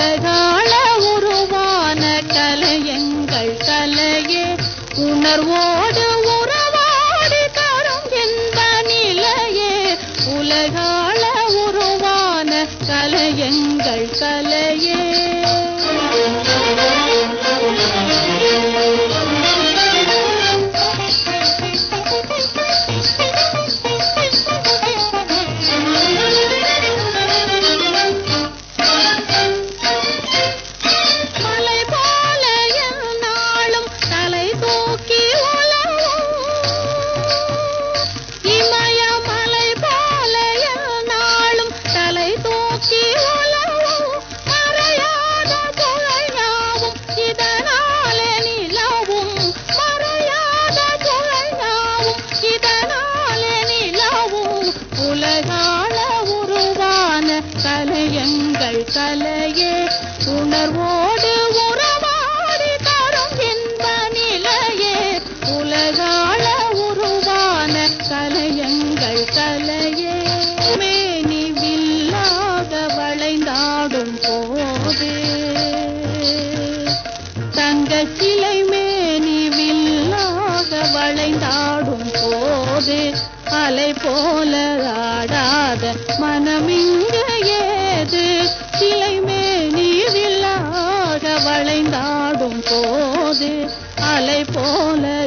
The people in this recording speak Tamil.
உலகாள உருவான கலை எங்கள் கலையே உணர்வோடு உறவாடி தரும் இன்ப நிலையே உலகாள உருவான கலை எங்கள் கலையே மலை போல நாளும் தலை தூக்கி உலவும் இமய மலை போல நாளும் தலை தூக்கி உலவும் மறையாத புழையாவும் இதனாலே நிலவும் மறையாத புழையாவும் இதனாலே நிலவும் உலகாள உருவான கலையங்கள் கலையே உணர்வோடு உறவாடி தரும் இன்ப நிலையே உலகாள உருவான கலையங்கள் கலையே மேனி வில்லாக வளைந்தாடும் போது தங்க சிலை மேனி வில்லாக வளைந்தாடும் போது அலை போல ஆடாத மனமிங்க ஏது சிலை மேனி வில்லாக வளைந்தாடும் போது அலை போல